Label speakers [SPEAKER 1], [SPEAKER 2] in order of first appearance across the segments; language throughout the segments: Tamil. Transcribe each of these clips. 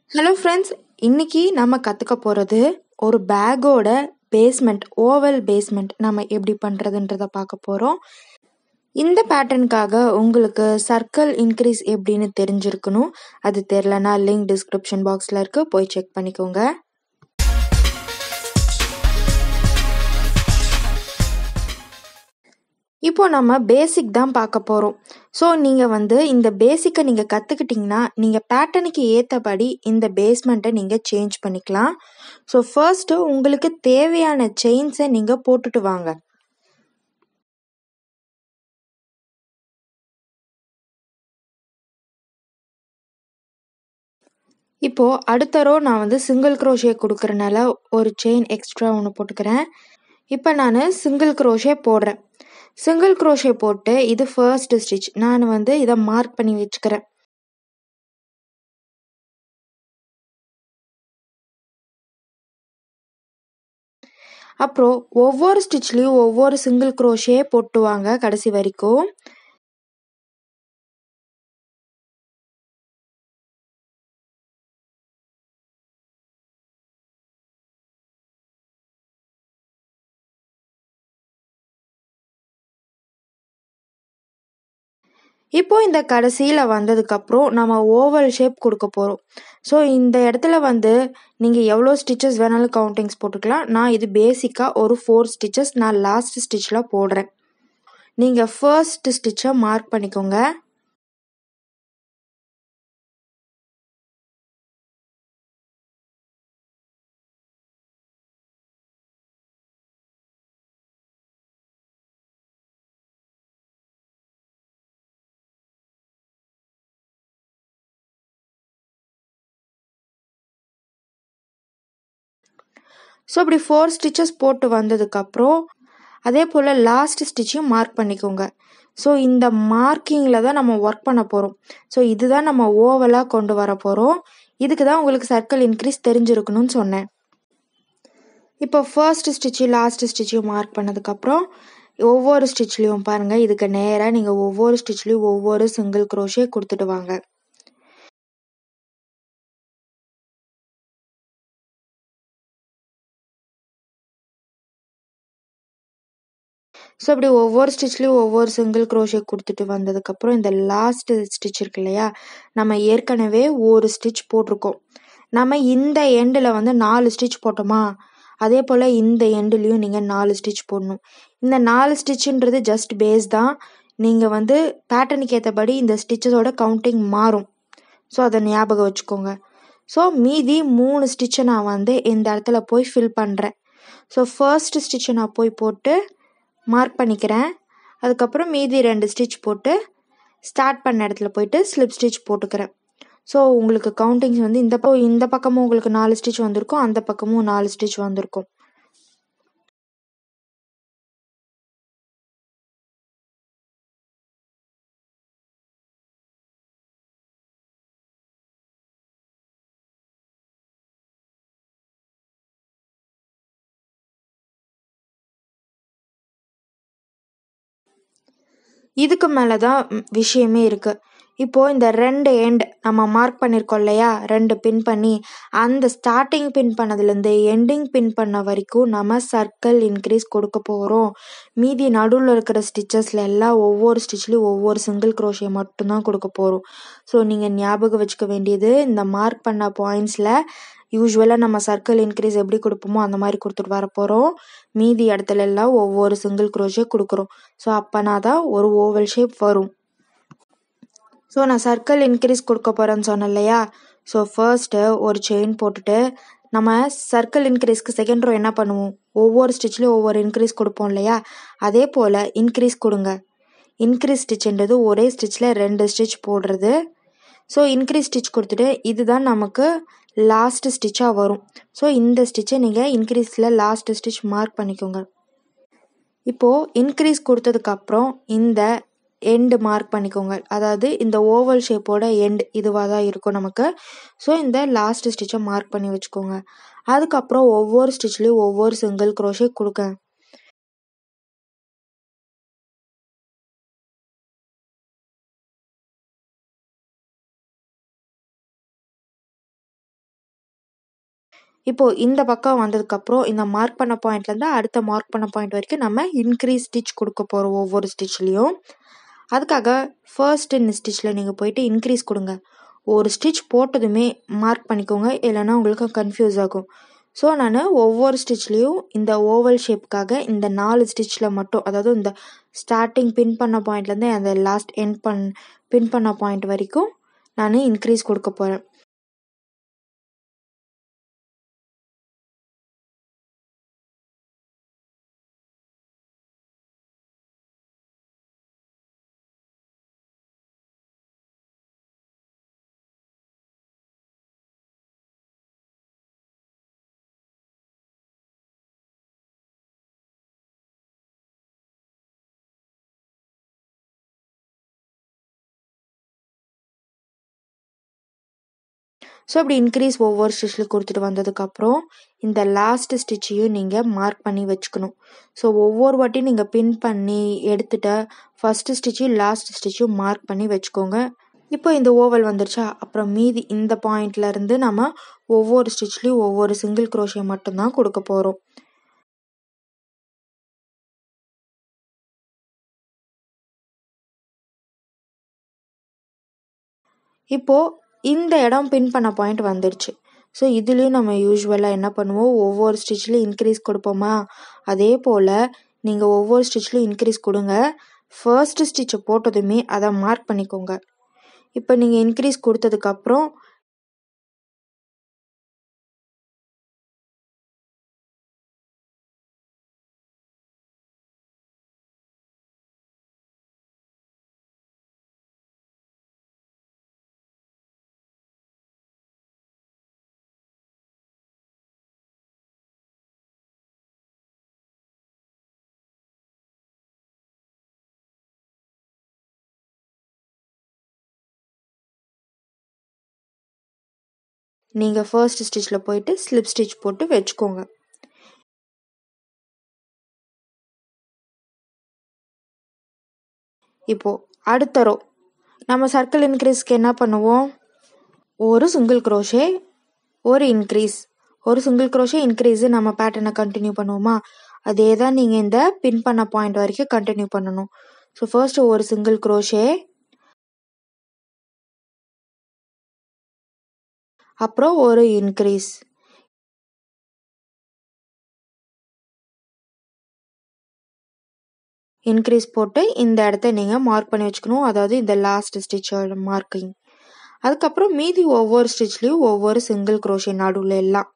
[SPEAKER 1] ஹலோ ஃப்ரெண்ட்ஸ் இன்னைக்கு நம்ம கற்றுக்க போகிறது ஒரு பேக்கோட பேஸ்மெண்ட் ஓவல் பேஸ்மெண்ட் நம்ம எப்படி பண்ணுறதுன்றத பார்க்க போகிறோம் இந்த பேட்டர்னுக்காக உங்களுக்கு சர்க்கிள் இன்க்ரீஸ் எப்படின்னு தெரிஞ்சிருக்கணும் அது தெரிலனா லிங்க் டிஸ்கிரிப்ஷன் பாக்ஸில் இருக்குது போய் செக் பண்ணிக்கோங்க இப்போ நம்ம பேசிக் தான் பார்க்க போகிறோம் ஸோ நீங்கள் வந்து இந்த பேசிக்கை நீங்கள் கற்றுக்கிட்டிங்கன்னா நீங்கள் பேட்டர்னுக்கு ஏற்றபடி இந்த பேஸ்மெண்ட்டை நீங்கள் சேஞ்ச் பண்ணிக்கலாம் ஸோ ஃபர்ஸ்ட்டு உங்களுக்கு தேவையான செயின்ஸை நீங்கள் போட்டுட்டு வாங்க இப்போது அடுத்த ரோ நான் வந்து சிங்கிள் க்ரோஷே கொடுக்குறனால ஒரு செயின் எக்ஸ்ட்ரா ஒன்று போட்டுக்கிறேன் இப்போ நான் சிங்கிள் க்ரோஷே போடுறேன் சிங்கிள் க்ரோஷே போட்டு இது ஃபர்ஸ்ட் ஸ்டிச் நான் வந்து இதை மார்க் பண்ணி வச்சுக்கிறேன் அப்புறம் ஒவ்வொரு ஸ்டிச்லேயும் ஒவ்வொரு சிங்கிள் க்ரோஷே போட்டுவாங்க கடைசி வரைக்கும் இப்போ இந்த கடைசியில் வந்ததுக்கப்புறம் நம்ம ஓவல் ஷேப் கொடுக்க போகிறோம் ஸோ இந்த இடத்துல வந்து நீங்கள் எவ்வளோ ஸ்டிச்சஸ் வேணாலும் கவுண்டிங்ஸ் போட்டுக்கலாம் நான் இது பேசிக்காக ஒரு ஃபோர் ஸ்டிச்சஸ் நான் லாஸ்ட் ஸ்டிச்சில் போடுறேன் நீங்கள் ஃபர்ஸ்ட் ஸ்டிச்சை மார்க் பண்ணிக்கோங்க ஸோ இப்படி ஃபோர் ஸ்டிச்சஸ் போட்டு வந்ததுக்கப்புறம் அதே போல் லாஸ்ட் ஸ்டிச்சையும் மார்க் பண்ணிக்கோங்க ஸோ இந்த மார்க்கிங்கில் தான் நம்ம ஒர்க் பண்ண போகிறோம் ஸோ இதுதான் நம்ம ஓவலாக கொண்டு வர போகிறோம் இதுக்கு தான் உங்களுக்கு சர்க்கிள் இன்க்ரீஸ் தெரிஞ்சிருக்கணும்னு சொன்னேன் இப்போ ஃபர்ஸ்ட் ஸ்டிச்சு லாஸ்ட் ஸ்டிச்சையும் மார்க் பண்ணதுக்கப்புறம் ஒவ்வொரு ஸ்டிச்லேயும் பாருங்கள் இதுக்கு நேராக நீங்கள் ஒவ்வொரு ஸ்டிச்லேயும் ஒவ்வொரு சிங்கிள் க்ரோஷே கொடுத்துட்டு வாங்க ஸோ அப்படி ஒவ்வொரு ஸ்டிச்லேயும் ஒவ்வொரு சிங்கிள் க்ரோஷே கொடுத்துட்டு வந்ததுக்கப்புறம் இந்த லாஸ்ட் ஸ்டிச் இருக்கு இல்லையா நம்ம ஏற்கனவே ஒரு ஸ்டிச் போட்டிருக்கோம் நம்ம இந்த எண்டில் வந்து நாலு ஸ்டிச் போட்டோமா அதே போல் இந்த எண்டுலேயும் நீங்கள் நாலு ஸ்டிச் போடணும் இந்த நாலு ஸ்டிச்சுன்றது ஜஸ்ட் பேஸ் தான் நீங்கள் வந்து பேட்டர்னுக்கு ஏற்றபடி இந்த ஸ்டிச்சஸோட கவுண்டிங் மாறும் ஸோ அதை ஞாபகம் வச்சுக்கோங்க ஸோ மீதி மூணு ஸ்டிச்சை நான் வந்து இந்த இடத்துல போய் ஃபில் பண்ணுறேன் ஸோ ஃபர்ஸ்ட் ஸ்டிச்சை நான் போய் போட்டு மார்க் பண்ணிக்கிறேன் அதுக்கப்புறம் மீதி ரெண்டு ஸ்டிச் போட்டு ஸ்டார்ட் பண்ண இடத்துல போயிட்டு ஸ்லிப் ஸ்டிச் போட்டுக்கிறேன் ஸோ உங்களுக்கு கவுண்டிங்ஸ் வந்து இந்த பக்கம் இந்த பக்கமும் உங்களுக்கு நாலு ஸ்டிச் வந்திருக்கும் அந்த பக்கமும் நாலு ஸ்டிச் வந்திருக்கும் இதுக்கு மேலே தான் விஷயமே இருக்குது இப்போது இந்த ரெண்டு எண்ட் நம்ம மார்க் பண்ணியிருக்கோம் இல்லையா ரெண்டு பின் பண்ணி அந்த ஸ்டார்டிங் பின் பண்ணதுலேருந்து எண்டிங் பின் பண்ண வரைக்கும் நம்ம சர்க்கிள் இன்க்ரீஸ் கொடுக்க போகிறோம் மீதி நடுவில் இருக்கிற ஸ்டிச்சஸில் எல்லாம் ஒவ்வொரு ஸ்டிச்லேயும் ஒவ்வொரு சிங்கிள் க்ரோஷே மட்டும்தான் கொடுக்க போகிறோம் ஸோ நீங்கள் ஞாபகம் வச்சுக்க வேண்டியது இந்த மார்க் பண்ண பாயிண்ட்ஸில் யூஸ்வலாக நம்ம சர்க்கிள் இன்க்ரீஸ் எப்படி கொடுப்போமோ அந்த மாதிரி கொடுத்துட்டு வர போகிறோம் மீதி இடத்துல எல்லாம் ஒவ்வொரு சிங்கிள் க்ரோஷே கொடுக்குறோம் ஸோ அப்போனா தான் ஒரு ஓவல் ஷேப் வரும் ஸோ நான் சர்க்கிள் இன்க்ரீஸ் கொடுக்க போகிறேன்னு சொன்னேன் இல்லையா ஸோ ஃபர்ஸ்ட்டு ஒரு செயின் போட்டுட்டு நம்ம சர்க்கிள் இன்க்ரீஸ்க்கு செகண்ட் ரோ என்ன பண்ணுவோம் ஒவ்வொரு ஸ்டிச்லேயும் ஒவ்வொரு இன்க்ரீஸ் கொடுப்போம் இல்லையா அதே போல் இன்க்ரீஸ் கொடுங்க இன்க்ரீஸ் ஸ்டிச்ன்றது ஒரே ஸ்டிச்சில் ரெண்டு ஸ்டிச் போடுறது ஸோ இன்க்ரீஸ் ஸ்டிச் கொடுத்துட்டு இதுதான் நமக்கு லாஸ்ட் ஸ்டிச்சாக வரும் ஸோ இந்த ஸ்டிச்சை நீங்கள் இன்க்ரீஸில் லாஸ்ட் ஸ்டிச் மார்க் பண்ணிக்கோங்க இப்போது இன்க்ரீஸ் கொடுத்ததுக்கப்புறம் இந்த எண்டு மார்க் பண்ணிக்கோங்க அதாவது இந்த ஓவல் ஷேப்போட எண்ட் இதுவாக தான் இருக்கும் நமக்கு ஸோ இந்த லாஸ்ட் ஸ்டிச்சை மார்க் பண்ணி வச்சுக்கோங்க அதுக்கப்புறம் ஒவ்வொரு ஸ்டிச்லேயும் ஒவ்வொரு சிங்கிள் க்ரோஷே கொடுங்க இப்போது இந்த பக்கம் வந்ததுக்கப்புறம் இந்த மார்க் பண்ண பாயிண்ட்லேருந்து அடுத்த மார்க் பண்ண பாயிண்ட் வரைக்கும் நம்ம இன்க்ரீஸ் ஸ்டிச் கொடுக்க போகிறோம் ஒவ்வொரு ஸ்டிச்லேயும் அதுக்காக ஃபர்ஸ்ட் இந்த ஸ்டிச்சில் நீங்கள் போயிட்டு இன்க்ரீஸ் கொடுங்க ஒரு ஸ்டிச் போட்டதுமே மார்க் பண்ணிக்கோங்க இல்லைன்னா உங்களுக்கு கன்ஃபியூஸ் ஆகும் ஸோ நான் ஒவ்வொரு ஸ்டிச்லேயும் இந்த ஓவல் ஷேப்புக்காக இந்த நாலு ஸ்டிச்சில் மட்டும் அதாவது இந்த ஸ்டார்டிங் பின் பண்ண பாயிண்ட்லேருந்து அந்த லாஸ்ட் எண்ட் பண் பின் பண்ண பாயிண்ட் வரைக்கும் நான் இன்க்ரீஸ் கொடுக்க போகிறேன் ஸோ அப்படி இன்க்ரீஸ் ஒவ்வொரு ஸ்டிச்சில் கொடுத்துட்டு வந்ததுக்கப்புறம் இந்த லாஸ்ட் ஸ்டிச்சையும் நீங்கள் மார்க் பண்ணி வச்சுக்கணும் ஸோ ஒவ்வொரு வாட்டியும் நீங்கள் பின் பண்ணி எடுத்துட்ட ஃபஸ்ட்டு ஸ்டிச்சும் லாஸ்ட் ஸ்டிச்சும் மார்க் பண்ணி வச்சுக்கோங்க இப்போ இந்த ஓவல் வந்துருச்சா அப்புறம் மீதி இந்த பாயிண்ட்லேருந்து நம்ம ஒவ்வொரு ஸ்டிச்லேயும் ஒவ்வொரு சிங்கிள் குரோஷே மட்டும்தான் கொடுக்க போகிறோம் இப்போது இந்த இடம் பின் பண்ண பாயிண்ட் வந்துடுச்சு ஸோ இதுலேயும் நம்ம யூஸ்வலாக என்ன பண்ணுவோம் ஒவ்வொரு ஸ்டிச்லேயும் இன்க்ரீஸ் கொடுப்போமா அதே போல் நீங்கள் ஒவ்வொரு ஸ்டிச்லேயும் இன்க்ரீஸ் கொடுங்க ஃபர்ஸ்ட் ஸ்டிச்சை போட்டதுமே அதை மார்க் பண்ணிக்கோங்க இப்போ நீங்கள் இன்க்ரீஸ் கொடுத்ததுக்கப்புறம் நீங்கள் ஃபர்ஸ்ட் ஸ்டிச்சில் போயிட்டு ஸ்லிப் ஸ்டிச் போட்டு வச்சுக்கோங்க இப்போது அடுத்த ரோ நம்ம சர்க்கிள் இன்க்ரீஸ்க்கு என்ன பண்ணுவோம் ஒரு சிங்கிள் க்ரோஷே ஒரு இன்க்ரீஸ் ஒரு சிங்கிள் க்ரோஷே இன்க்ரீஸு நம்ம பேட்டர்னை கண்டினியூ பண்ணுவோமா அதே தான் நீங்கள் இந்த பின் பண்ண பாயிண்ட் வரைக்கும் கண்டினியூ பண்ணணும் ஸோ ஃபர்ஸ்ட் ஒரு சிங்கிள் க்ரோஷே அப்புறம் ஒரு இன்க்ரீஸ் இன்க்ரீஸ் போட்டு இந்த இடத்த நீங்கள் மார்க் பண்ணி வச்சுக்கணும் அதாவது இந்த லாஸ்ட் ஸ்டிச்சோட மார்க்கிங் அதுக்கப்புறம் மீதி ஒவ்வொரு ஸ்டிச்லேயும் ஒவ்வொரு சிங்கிள் க்ரோஷே நடுவில் எல்லாம்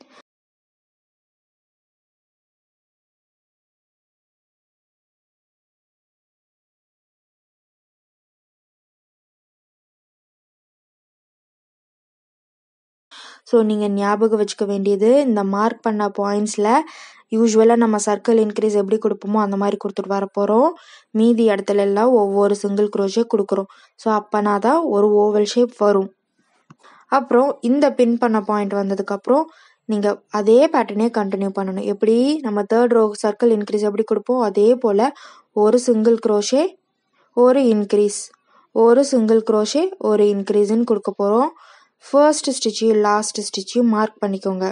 [SPEAKER 1] ஸோ நீங்கள் ஞாபகம் வச்சுக்க வேண்டியது இந்த மார்க் பண்ண பாயிண்ட்ஸில் யூஸ்வலாக நம்ம சர்க்கிள் இன்க்ரீஸ் எப்படி கொடுப்போமோ அந்த மாதிரி கொடுத்துட்டு வர போகிறோம் மீதி இடத்துல எல்லாம் ஒவ்வொரு சிங்கிள் க்ரோஷே கொடுக்குறோம் ஸோ அப்போனா தான் ஒரு ஓவல் ஷேப் வரும் அப்புறம் இந்த பின் பண்ண பாயிண்ட் வந்ததுக்கப்புறம் நீங்கள் அதே பேட்டர்னே கண்டினியூ பண்ணணும் எப்படி நம்ம தேர்ட் ரோ சர்க்கிள் இன்க்ரீஸ் எப்படி கொடுப்போம் அதே போல் ஒரு சிங்கிள் க்ரோஷே ஒரு இன்க்ரீஸ் ஒரு சிங்கிள் க்ரோஷே ஒரு இன்க்ரீஸ்ன்னு கொடுக்க போகிறோம் ஃபர்ஸ்ட் ஸ்டிச்சையும் லாஸ்ட் ஸ்டிச்சையும் மார்க் பண்ணிக்கோங்க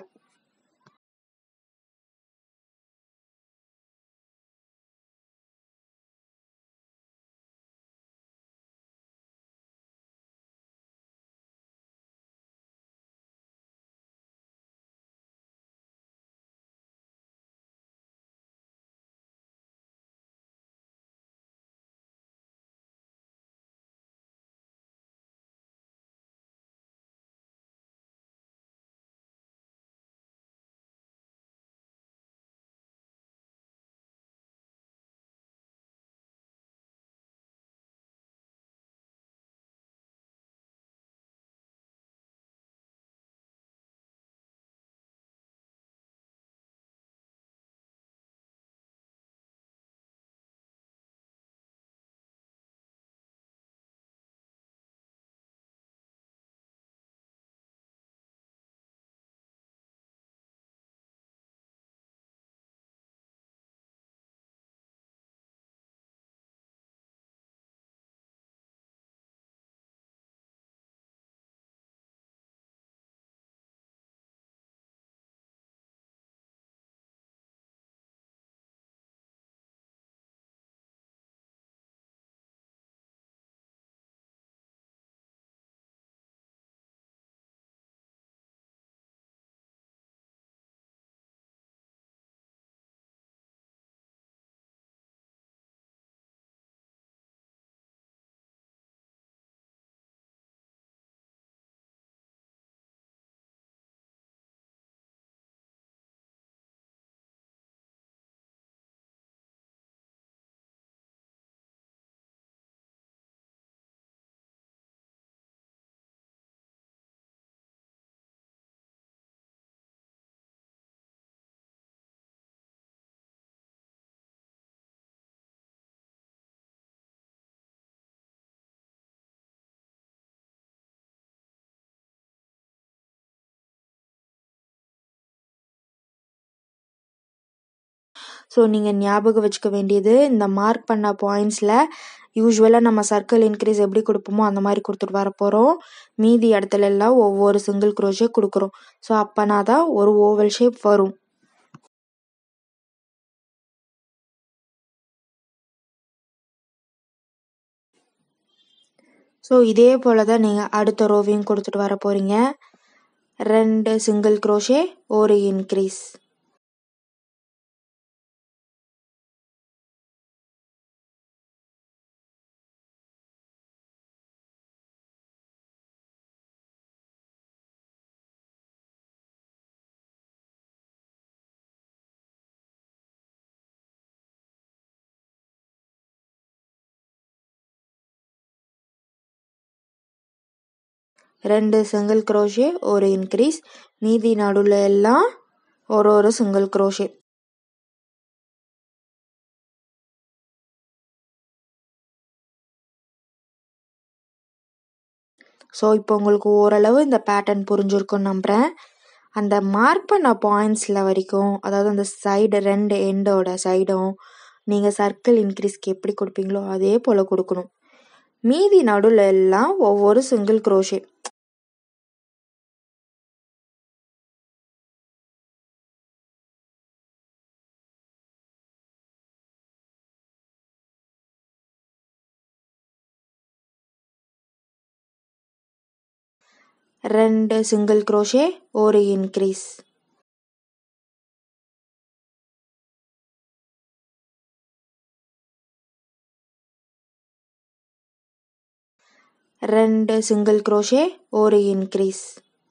[SPEAKER 1] ஸோ நீங்கள் ஞாபகம் வச்சுக்க வேண்டியது இந்த மார்க் பண்ண பாயிண்ட்ஸில் யூஸ்வலாக நம்ம சர்க்கிள் இன்க்ரீஸ் எப்படி கொடுப்போமோ அந்த மாதிரி கொடுத்துட்டு வர போகிறோம் மீதி இடத்துல எல்லாம் ஒவ்வொரு சிங்கிள் க்ரோஷே கொடுக்குறோம் ஸோ அப்போனா தான் ஒரு ஓவல் ஷேப் வரும் ஸோ இதே போல் தான் நீங்கள் அடுத்த ரோவையும் கொடுத்துட்டு வர போகிறீங்க ரெண்டு சிங்கிள் க்ரோஷே ஒரு இன்க்ரீஸ் ரெண்டு சிங்கிள் க்ரோஷே ஒரு இன்க்ரீஸ் மீதி நடுவில் எல்லாம் ஒரு ஒரு சிங்கிள் க்ரோஷே ஸோ இப்போ உங்களுக்கு ஓரளவு இந்த பேட்டர்ன் புரிஞ்சிருக்கும்னு நம்புகிறேன் அந்த மார்க் பண்ண பாயிண்ட்ஸில் வரைக்கும் அதாவது அந்த சைடு ரெண்டு எண்டோட சைடும் நீங்கள் சர்க்கிள் இன்க்ரீஸ்க்கு எப்படி கொடுப்பீங்களோ அதே போல் கொடுக்கணும் மீதி நடுவில் எல்லாம் ஒவ்வொரு சிங்கிள் க்ரோஷே ரெண்டு சிங்கிள் க்ரோஷே ஒரு இன்க்ரீஸ் ரெண்டு சிங்கிள் க்ரோஷே ஒரு இன்க்ரீஸ்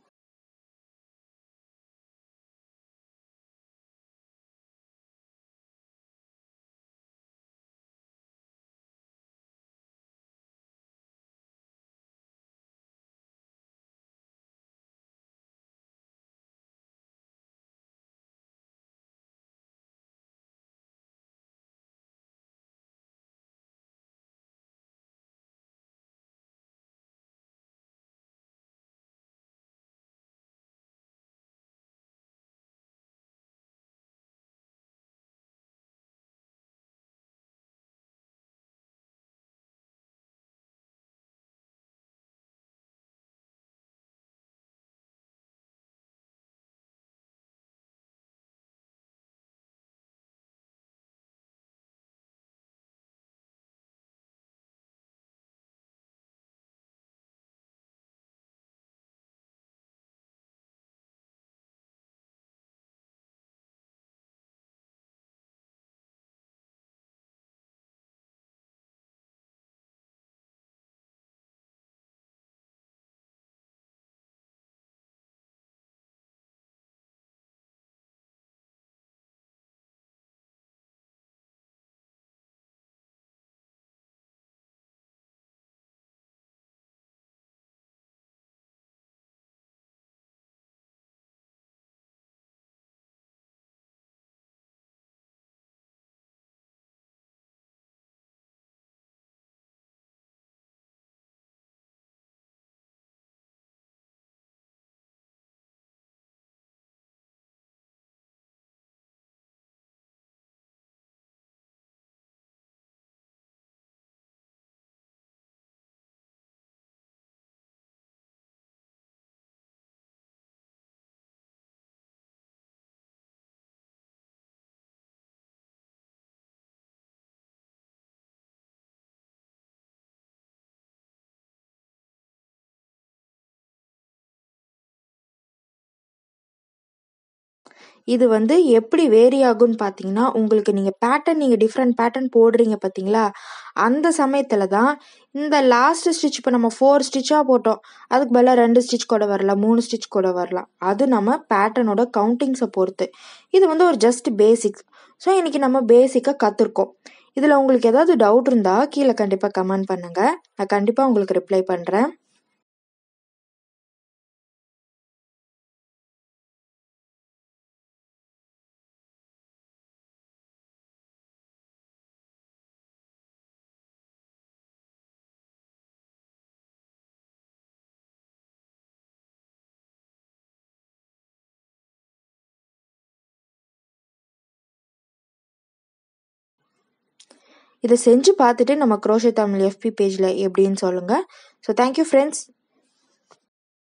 [SPEAKER 1] இது வந்து எப்படி வேரி ஆகும்னு பார்த்தீங்கன்னா உங்களுக்கு நீங்கள் பேட்டர்ன் நீங்கள் டிஃப்ரெண்ட் பேட்டர்ன் போடுறீங்க பார்த்தீங்களா அந்த சமயத்தில் தான் இந்த லாஸ்ட் ஸ்டிச் இப்போ நம்ம ஃபோர் ஸ்டிச்சாக போட்டோம் அதுக்கு பதிலாக ரெண்டு ஸ்டிச் கூட வரலாம் மூணு ஸ்டிச் கூட வரலாம் அது நம்ம பேட்டர்னோட கவுண்டிங்ஸை பொறுத்து இது வந்து ஒரு ஜஸ்ட் பேசிக்ஸ் ஸோ இன்றைக்கி நம்ம பேசிக்காக கற்றுருக்கோம் இதில் உங்களுக்கு ஏதாவது டவுட் இருந்தால் கீழே கண்டிப்பாக கமெண்ட் பண்ணுங்கள் நான் கண்டிப்பாக உங்களுக்கு ரிப்ளை பண்ணுறேன் இதை செஞ்சு பார்த்துட்டு நம்ம க்ரோஷே தமிழ் எஃபி பேஜில் எப்படின்னு சொல்லுங்கள் ஸோ தேங்க்யூ ஃப்ரெண்ட்ஸ்